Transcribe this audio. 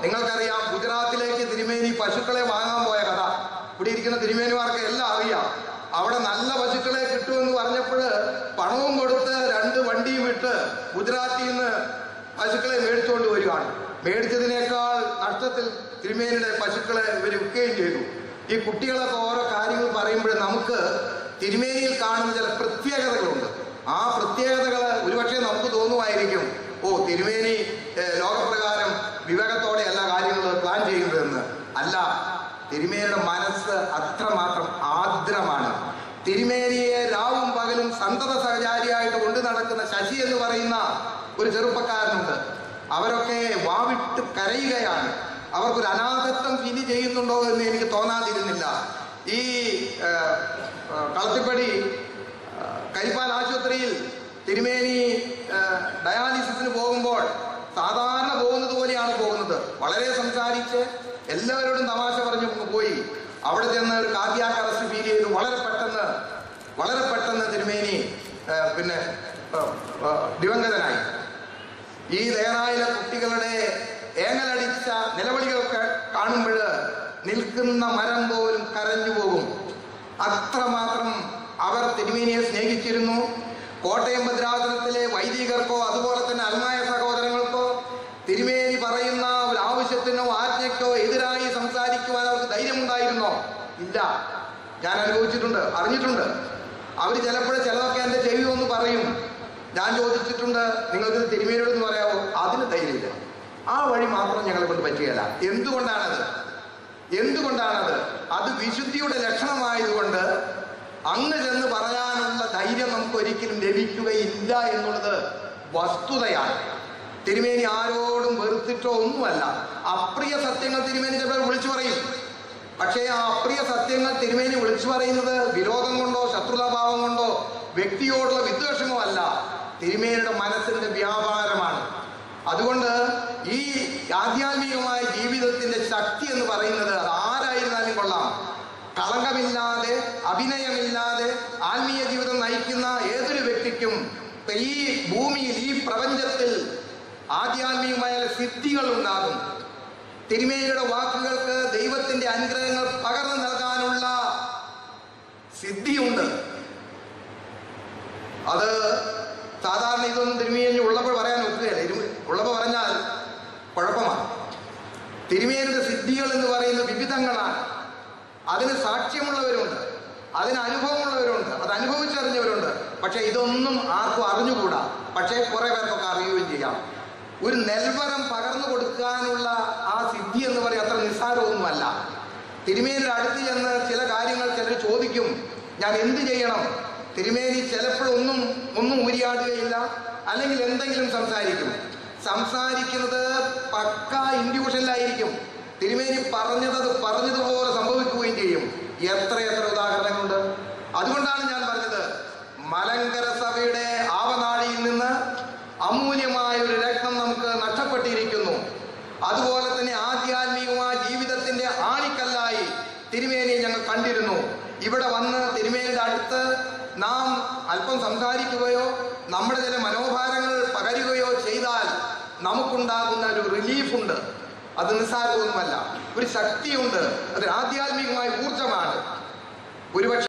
നിങ്ങൾക്കറിയാം ഗുജറാത്തിലേക്ക് തിരുമേനി പശുക്കളെ വാങ്ങാൻ പോയ കഥ ഇവിടെ ഇരിക്കുന്ന തിരുമേനിമാർക്ക് എല്ലാം അറിയാം അവിടെ നല്ല പശുക്കളെ കിട്ടുമെന്ന് പറഞ്ഞപ്പോൾ പണവും കൊടുത്ത് രണ്ട് വണ്ടിയും വിട്ട് ഗുജറാത്തിൽ നിന്ന് പശുക്കളെ മേടിച്ചുകൊണ്ട് വരികയാണ് മേടിച്ചതിനേക്കാൾ നഷ്ടത്തിൽ തിരുമേനിയുടെ പശുക്കളെ ഇവർ വിൽക്കുകയും ചെയ്തു ഈ കുട്ടികളൊക്കെ ഓരോ കാര്യങ്ങൾ പറയുമ്പോൾ നമുക്ക് തിരുമേനിയിൽ കാണുന്ന ചില പ്രത്യേകതകളുണ്ട് ആ പ്രത്യേകതകൾ ഒരുപക്ഷെ നമുക്ക് തോന്നുമായിരിക്കും ഓ തിരുമേനി ഏഹ്, ലോകപ്രകാരം വിവേകത്തോടെ എല്ലാ കാര്യങ്ങളും പ്ലാൻ ചെയ്യുന്നതെന്ന് അല്ല തിരുമേനിയുടെ മനസ്സ് അത്രമാത്രം ആർദ്രമാണ് തിരുമേനിയെ രാവും പകലും സന്തത സഹചാരിയായിട്ട് കൊണ്ടു നടക്കുന്ന ശശി എന്ന് പറയുന്ന ഒരു ചെറുപ്പക്കാരനുണ്ട് അവരൊക്കെ വാവിട്ട് കരയുകയാണ് അവർക്കൊരു അനാഥത്വം ഫീൽ ചെയ്യുന്നുണ്ടോ എന്ന് എനിക്ക് തോന്നാതിരുന്നില്ല ഈ ആ, ആ, കളത്തിപ്പടി ആ, കരിപ്പാൽ ആശുപത്രിയിൽ തിരുമേനി ആ, ഡയാലിസിസിന് പോകുമ്പോൾ സാധാരണ പോകുന്നത് പോലെയാണ് പോകുന്നത് വളരെ സംസാരിച്ച് എല്ലാവരോടും തമാശ പറഞ്ഞു അങ്ങ് പോയി അവിടെ ചെന്ന് ഒരു കാർഡിയാക്ക് അറസ്റ്റ് ഫീൽ ചെയ്തു വളരെ പെട്ടെന്ന് വളരെ പെട്ടെന്ന് തിരുമേനി ആ, പിന്നെ ആ, ആ, ദിവംഗതനായി ഈ ദേറായിലെ കുട്ടികളുടെ ഏങ്ങലടിച്ച നിലവിളികളൊക്കെ കാണുമ്പോൾ നിൽക്കുന്ന മരം പോലും കരഞ്ഞു പോകും അത്രമാത്രം അവർ തിരുമേനിയെ സ്നേഹിച്ചിരുന്നു കോട്ടയം ഭദ്രാസനത്തിലെ വൈദികർക്കോ അതുപോലെ തന്നെ അൽമായ സഹോദരങ്ങൾക്കോ തിരുമേനി പറയുന്ന ഒരു ആവശ്യത്തിനോ ആജ്ഞയ്ക്കോ എതിരായി സംസാരിക്കുവാൻ അവർക്ക് ധൈര്യമുണ്ടായിരുന്നോ ഇല്ല ഞാൻ അനുഭവിച്ചിട്ടുണ്ട് അറിഞ്ഞിട്ടുണ്ട് അവർ ചിലപ്പോൾ ചിലതൊക്കെ എൻ്റെ ചെവി ഒന്ന് പറയും ഞാൻ ചോദിച്ചിട്ടുണ്ട് നിങ്ങൾക്ക് ഇത് തിരുമേനിയോട് പറയാവോ അതിന് ധൈര്യമില്ല ആ വഴി മാത്രം ഞങ്ങളെ കൊണ്ട് പറ്റുകയില്ല എന്തുകൊണ്ടാണത് എന്തുകൊണ്ടാണത് അത് വിശുദ്ധിയുടെ ലക്ഷണമായതുകൊണ്ട് അങ്ങ് ചെന്ന് പറയാനുള്ള ധൈര്യം നമുക്ക് ഒരിക്കലും ലഭിക്കുകയില്ല എന്നുള്ളത് വസ്തുതയാണ് തിരുമേനി ആരോടും വെറുത്തിട്ടോ ഒന്നുമല്ല അപ്രിയ സത്യങ്ങൾ തിരുമേനി ചിലപ്പോൾ വിളിച്ചു പറയും പക്ഷേ ആ അപ്രിയ സത്യങ്ങൾ തിരുമേനി വിളിച്ചു പറയുന്നത് വിരോധം കൊണ്ടോ ശത്രുതാഭാവം കൊണ്ടോ വ്യക്തിയോടുള്ള വിദ്വേഷമോ അല്ല തിരുമേനിയുടെ മനസ്സിന്റെ വ്യാപാരമാണ് അതുകൊണ്ട് ഈ ആധ്യാത്മികമായ ജീവിതത്തിന്റെ ശക്തി എന്ന് പറയുന്നത് അത് ആരായിരുന്നാലും കൊള്ളാം കളങ്കമില്ലാതെ അഭിനയമില്ലാതെ ആത്മീയ ജീവിതം നയിക്കുന്ന ഏതൊരു വ്യക്തിക്കും ഈ ഭൂമിയിൽ ഈ പ്രപഞ്ചത്തിൽ ആധ്യാത്മികമായ സിദ്ധികൾ ഉണ്ടാകും തിരുമേനിയുടെ വാക്കുകൾക്ക് ദൈവത്തിന്റെ അനുഗ്രഹങ്ങൾ പകർന്നു നൽകാനുള്ള സിദ്ധിയുണ്ട് അത് സാധാരണ ഇതൊന്നും തിരുമേനി ഉള്ളപ്പോൾ പറയാൻ ഒക്കുകയില്ല ഇരു- ഉള്ളപ്പോൾ പറഞ്ഞാൽ കുഴപ്പമാണ് തിരുമേനിയുടെ സിദ്ധികൾ എന്ന് പറയുന്നത് വിവിധങ്ങളാണ് അതിന് സാക്ഷ്യമുള്ളവരുണ്ട് അതിന് അനുഭവമുള്ളവരുണ്ട് അത് അനുഭവിച്ചറിഞ്ഞവരുണ്ട് പക്ഷെ ഇതൊന്നും ആർക്കും അറിഞ്ഞുകൂടാ പക്ഷേ കുറെ പേർക്കൊക്കെ അറിയുകയും ചെയ്യാം ഒരു നെൽവരം പകർന്നു കൊടുക്കാനുള്ള ആ സിദ്ധി എന്ന് പറയുന്നത് അത്ര നിസ്സാരമൊന്നുമല്ല തിരുമേനിയുടെ അടുത്ത് ചെന്ന് ചില കാര്യങ്ങൾ ചിലർ ചോദിക്കും ഞാൻ എന്ത് ചെയ്യണം തിരുമേനി ചിലപ്പോഴൊന്നും ഒന്നും ഊരിയാടുകയില്ല അല്ലെങ്കിൽ എന്തെങ്കിലും സംസാരിക്കും സംസാരിക്കുന്നത് പക്ക ഇൻഡ്യൂഷനിലായിരിക്കും തിരുമേനി പറഞ്ഞത് അത് പറഞ്ഞതുപോലെ സംഭവിക്കുകയും ചെയ്യും എത്ര എത്ര ഉദാഹരണങ്ങളുണ്ട് അതുകൊണ്ടാണ് ഞാൻ പറഞ്ഞത് മലങ്കര സഭയുടെ ആവനാഴിയിൽ നിന്ന് അമൂല്യമായ ഒരു രത്നം നമുക്ക് നഷ്ടപ്പെട്ടിരിക്കുന്നു അതുപോലെ തന്നെ ആധ്യാത്മികമായ ജീവിതത്തിന്റെ ആണിക്കല്ലായി തിരുമേനിയെ ഞങ്ങൾ കണ്ടിരുന്നു ഇവിടെ വന്ന് തിരുമേനിയുടെ അടുത്ത് നാം അല്പം സംസാരിക്കുകയോ നമ്മുടെ ചില മനോഭാരങ്ങൾ പകരുകയോ ചെയ്താൽ നമുക്കുണ്ടാകുന്ന ഒരു റിലീഫുണ്ട് അത് നിസ്സാരമൊന്നുമല്ല ഒരു ശക്തിയുണ്ട് അത് ആധ്യാത്മികമായ ഊർജമാണ് ഒരുപക്ഷെ